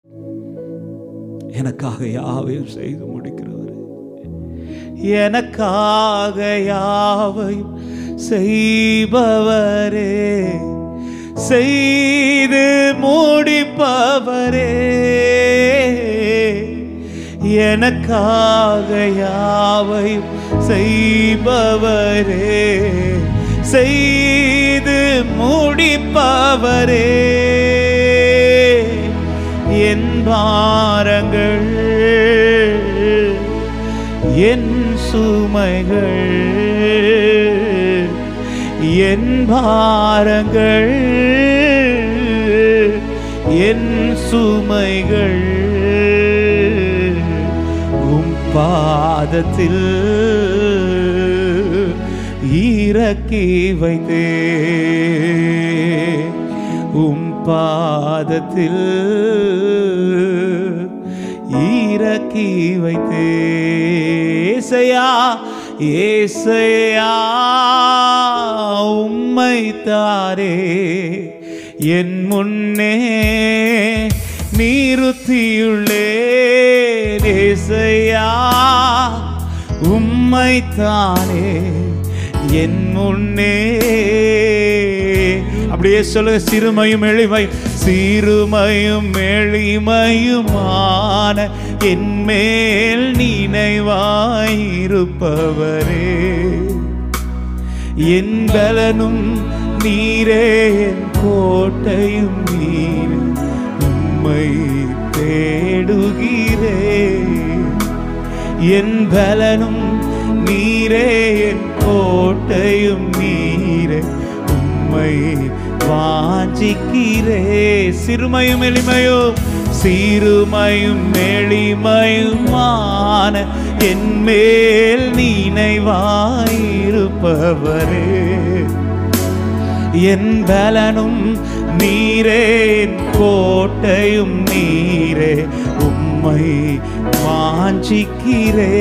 எனக்காக யாவையும் செய்து முடிக்கிறவர் எனக்காக யாவையும் செய்பவரே செய்து முடிப்பவரே எனக்காக யாவையும் செய்பவரே செய்து முடிப்பவரே என் பாரங்கள் என் சுமைகள் என் பாரங்கள் என் சுமைகள் உம் பாதத்தில் இறக்கி வைத்தே உம் பாதத்தில் இறக்கி வைத்தே ஏசையா ஏசையா உம்மை தாரே என் முன்னே நிறுத்தியுள்ளே ஏசையா உம்மை தானே என் முன்னே அப்படியே சொல்லுங்க சிறுமையும் எளிமையும் சிறுமையும் எளிமையுமான என் மேல் நினைவாயிருப்பவரே என் பலனும் நீரே என் கோட்டையும் நீர் உம்மை தேடுகிறே என் பலனும் நீரே என் கோட்டையும் நீரே உம்மை வாஞ்சிக்கிறே சிறுமையும் எளிமையும் சிறுமையும் எளிமையுமான என் மேல் நினைவாயிருப்பவரே என் பலனும் நீரே என் கோட்டையும் நீரே உம்மை வாஞ்சிக்கிறே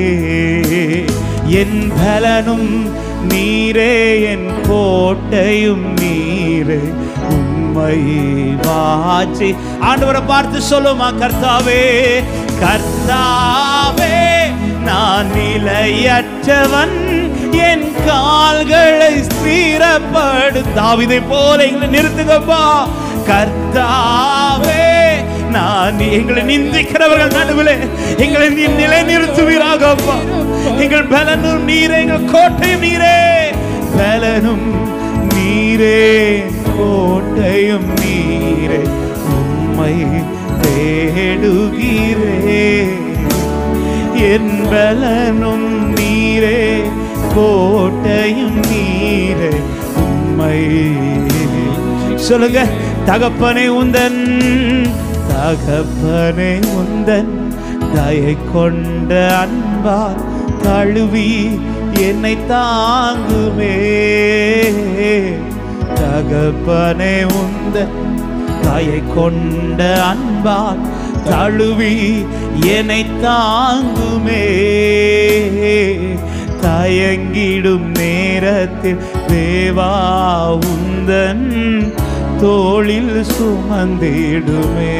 என் பலனும் நீரே என் கோட்டையும் நீரே உம்மை வாஞ்சி ஆண்டவரை பார்த்து சொல்லுமா கர்த்தாவே கர்த்தாவே நான் நிலையற்றவன் என் கால்களை ஸ்திரப்படு தாவிதை போல எங்களை நிறுத்துங்கப்பா கர்த்தாவே நான் எங்களை நிந்திக்கிறவர்கள் நடுவில் எங்களை நீ நிலை நிறுத்துவீராகப்பா எங்கள் பலனும் நீரே எங்கள் கோட்டையும் நீரே பலனும் நீரே கோட்டையும் நீரே உம்மை தேடுகிறே என் பலனும் நீரே கோட்டையும் நீரே உம்மை சொல்லுங்க தகப்பனை உந்தன் தகப்பனை உந்தன் தயை கொண்ட அன்பால் தழுவி என்னை தாங்குமே தகப்பனை உந்தன் தயை கொண்ட அன்பால் தழுவி என்னை தாங்குமே தயங்கிடும் நேரத்தில் தேவா உந்தன் தோளில் சுமந்திடுமே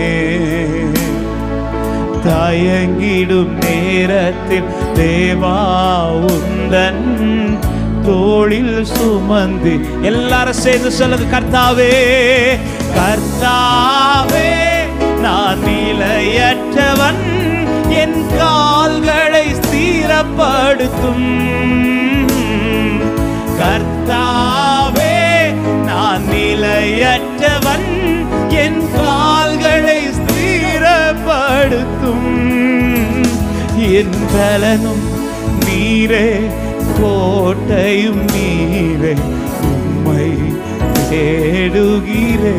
தயங்கிடும் நேரத்தில் தேவா உந்தன் தோளில் சுமந்து எல்லாரும் சேர்ந்து சொல்லுது கர்த்தாவே கர்த்தாவே நான் நிலையற்றவன் என் கால்களை ஸ்திரப்படுத்தும் கர்த்தாவே நான் நிலையற்றவன் என் கால்களை ஸ்திரப்படுத்தும் என் பலனும் நீரே கோட்டையும் நீரே உம்மை தேடுகிறே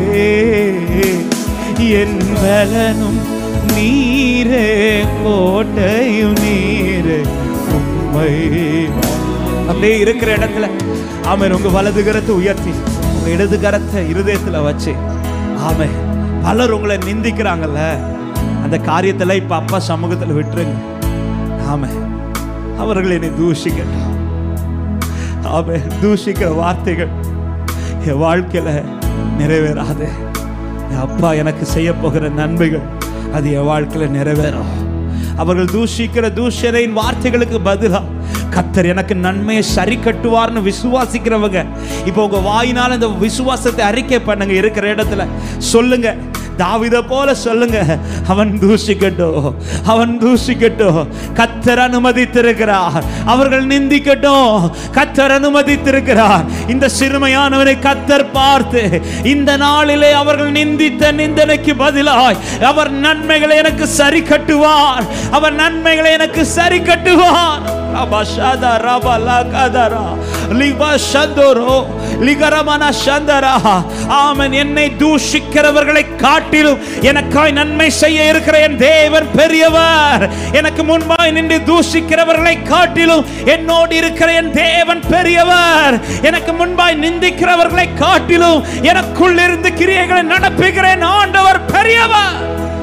என் பலனும் நீரே கோட்டையும் நீரே உம்மை அப்படியே இருக்கிற இடத்துல ஆமென் உங்க வலது கரத்தை உயர்த்தி உங்க இடது கரத்தை இருதயத்துல வச்சு ஆமென் பலர் உங்களை நிந்திக்கிறாங்கல்ல அந்த காரியத்துல இப்ப அப்பா சமூகத்துல விட்டுருங்க ஆமென் அவர்கள் என்னை தூஷிக்கட்டும் ஆமென் தூஷிக்கிற வார்த்தைகள் என் வாழ்க்கையில நிறைவேறாது என் அப்பா எனக்கு செய்ய போகிற நன்மைகள் அது என் வாழ்க்கையில நிறைவேறும் அவர்கள் தூஷிக்கிற தூஷரின் வார்த்தைகளுக்கு பதிலா கத்தர் எனக்கு நன்மையை சரி கட்டுவார்னு விசுவாசிக்கிறவங்க இப்போ உங்க வாயினால இந்த விசுவாசத்தை அறிக்கை பண்ணுங்க இருக்கிற இடத்துல சொல்லுங்க தாவித போல சொல்லுங்க அவன் தூஷிக்கட்டும் அவன் தூஷிக்கட்டும் கத்தர் அனுமதித்திருக்கிறார் அவர்கள் நிந்திக்கட்டும் கத்தர் அனுமதித்திருக்கிறார் இந்த சிறுமையானவனை கத்தர் பார்த்து இந்த நாளிலே அவர்கள் நிந்தித்த நிந்தனைக்கு பதிலாய் அவர் நன்மைகளை எனக்கு சரி கட்டுவார் அவர் நன்மைகளை எனக்கு சரி கட்டுவார் ரபா ஷாதா ரபா லகதரா லிபா ஷந்தோரோ லிகரமன சந்தரா ஆமன் என்னை தூஷிக்கிறவர்களை காட்டிலும் எனக்காய் நன்மை செய்ய இருக்கிற என் தேவன் பெரியவர் எனக்கு முன்பாய் நின்று தூஷிக்கிறவர்களை காட்டிலும் என்னோடு இருக்கிற என் தேவன் பெரியவர் எனக்கு முன்பாய் நிந்திக்கிறவர்களை காட்டிலும் எனக்குள் இருந்து கிரியைகளை நடப்புகிறேன் ஆண்டவர் பெரியவர்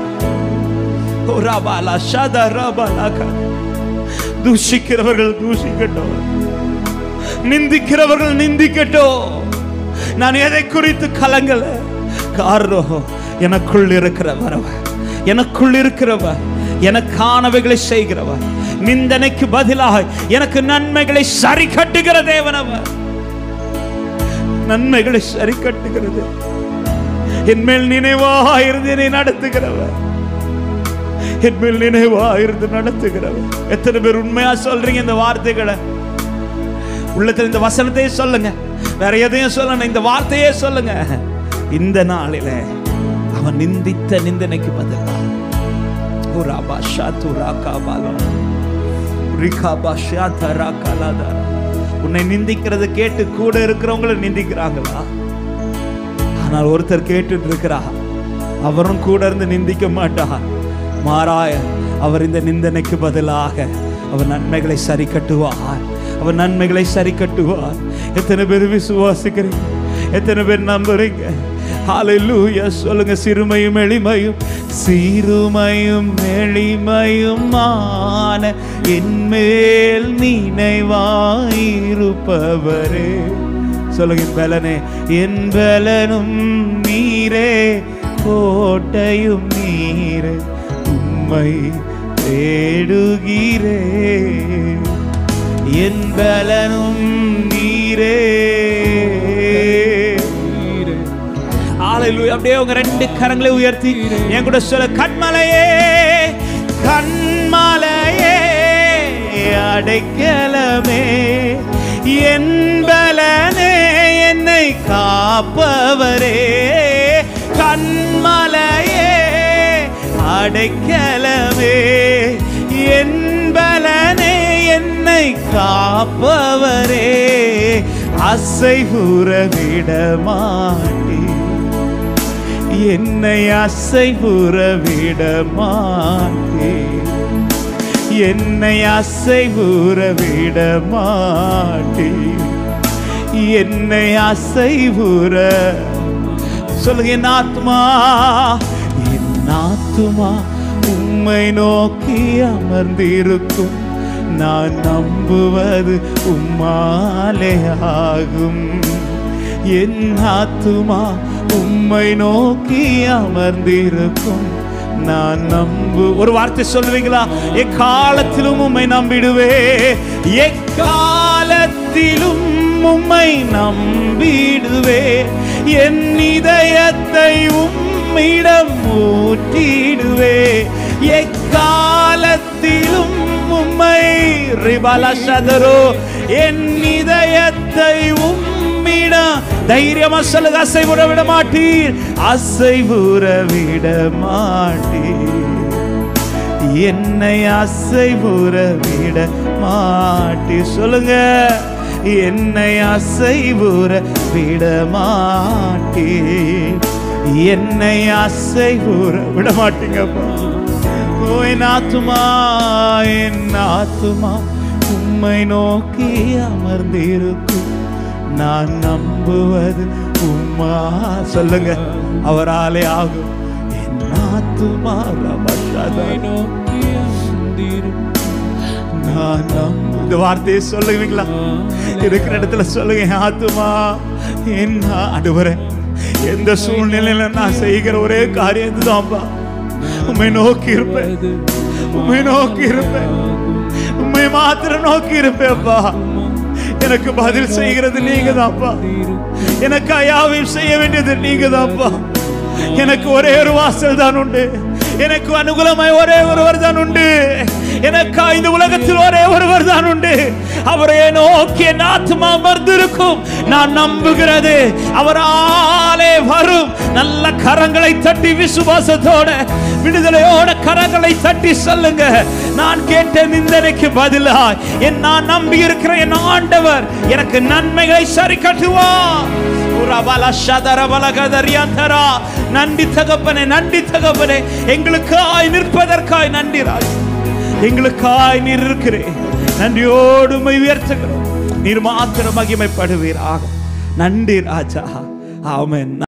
ஓ ரபாலா ஷதா ரபாலா தூஷிக்கிறவர்கள் தூஷிக்கட்டும் நிந்திக்கிறவர்கள் நிந்திக்கட்டும் நான் எதை குறித்து கலங்கல காரணம் எனக்குள் இருக்கிறவர் எனக்குள் இருக்கிறவர் எனக்கானவைகளை செய்கிறவர் நிந்தனைக்கு பதிலாக எனக்கு நன்மைகளை சரி கட்டுகிற தேவனவர் நன்மைகளை சரி கட்டுகிறது என் மேல் நினைவாக இருந்து என்னை நடத்துகிறவர் என் மேல் நினைவா இருந்து நடத்துகிறவர் எத்தனை பேர் உண்மையா சொல்றீங்க இந்த வார்த்தைகளை உள்ளத்துல இந்த வசனத்தையே சொல்லுங்க வேற எதையும் சொல்லணும் இந்த வார்த்தையே சொல்லுங்க இந்த நாளில அவன் நிந்தித்த நிந்தனைக்கு பதிலா உராபா ஷாத்துரா காபாலா ரிகாபா ஷாத்தரா கலாதா உன்னை நிந்திக்கிறத கேட்டு கூட இருக்கிறவங்கள நிந்திக்கிறாங்களா ஆனால் ஒருத்தர் கேட்டுட்டு இருக்கிறா அவரும் கூட இருந்து நிந்திக்க மாட்டார் மாறாய அவர் இந்த நிந்தனைக்கு பதிலாக அவர் நன்மைகளை சரி கட்டுவார் அவர் நன்மைகளை சரி கட்டுவார் எத்தனை பேர் விசுவாசிக்கிறீங்க எத்தனை பேர் நம்புறீங்க ஹalleluya சொல்லுங்க சிறுமையும் எளிமையும் சிறுமையும் எளிமையுமான என்மேல் நினைவாயிருப்பவரே சொல்லுங்க என் பலனே என் பலனும் நீரே கோட்டையும் நீரே உம்மை தேடுகிறே என் பலனும் நீரே ஹalleluya அப்படியே உங்க ரெண்டு கரங்களை உயர்த்தி என் கூட சொல்ல கண்மலையே கண்மலையே அடைக்கலமே என் பலனே என்னை காப்பவரே கண்மலையே அடைக்கலமே என் பலனே என்னை காப்பவரே அசைவுற விட மாட்டே என்னை அசைவுற விட மாட்டே என்னை அசைவுற விட மாட்டே என்னை அசைவுற சொல்லுங்க என் ஆத்மா என் ஆத்துமா உம்மை நோக்கி அமர்ந்திருக்கும் நான் நம்புவது உம்மாலே ஆகும் என் ஆத்துமா உம்மை நோக்கி அமர்ந்திருக்கும் நான் நம்பு ஒரு வார்த்தை சொல்லுவீங்களா எக்காலத்திலும் உம்மை நம்பிடுவே எக்காலத்திலும் உம்மை நம்பிடுவே என் இதயத்தை உம்மிடம் ஊற்றிடுவே எக்காலத்திலும் உம்மை ரிபல சதரோ என் இதயத்தை உம்மிடம் தைரியமா சொல்லுங்க அசைவுற விட மாட்டீர் அசைவுற விட மாட்டீர் என்னை அசைவுற விட மாட்டி சொல்லுங்க என்னை அசைவுற விட மாட்டி என்னை அசைவுற விட மாட்டீங்கப்பா ஓ என் ஆத்துமா என் ஆத்துமா உம்மை நோக்கி அமர்ந்திருக்கும் நான் நம்புவது உம்மா சொல்லுங்க அவராலே ஆகும் என் ஆத்துமா ரமஷாதா நான் நம்பு- இந்த வார்த்தையை சொல்லுவீங்களா இருக்கிற இடத்துல சொல்லுங்க என் ஆத்துமா என்ன அடுவரே எந்த சூழ்நிலையில நான் செய்கிற ஒரே காரியம் இதுதான்ப்பா உம்மை நோக்கி இருப்பேன் உம்மை நோக்கி இருப்பேன் உம்மை மாத்திரம் நோக்கி இருப்பேன்ப்பா எனக்கு பதில் செய்கிறது நீங்க தான்ப்பா எனக்கு அயாவையும் செய்ய வேண்டியது நீங்க தான்ப்பா எனக்கு ஒரே ஒரு வாசல் தான் உண்டு எனக்கு அனுகூலமாய் ஒரே ஒருவர் தான் உண்டு எனக்கு இந்த உலகத்தில் ஒரே ஒருவர் தான் உண்டு அவரை நோக்கி என் ஆத்மா அமர்ந்திருக்கும் நான் நம்புகிறது அவராலே வரும் நல்ல கரங்களை தட்டி விசுவாசத்தோட விடுதலையோட கரங்களை தட்டி சொல்லுங்க நான் கேட்ட நிந்தனைக்கு பதிலாய் என் நான் நம்பி இருக்கிற என் ஆண்டவர் எனக்கு நன்மைகளை சரி கட்டுவார் உரபல சதரபல கதரியாந்தரா. நன்றி தகப்பனே நன்றி தகப்பனே எங்களுக்காய் நிற்பதற்காய் நன்றி ராஜா எங்களுக்காய் நீர் இருக்கிறேன் நன்றியோடு உம்மை உயர்த்துகிறோம் நீர் மாத்திரம் மகிமைப்படுவீராக நன்றி ராஜா ஆமென்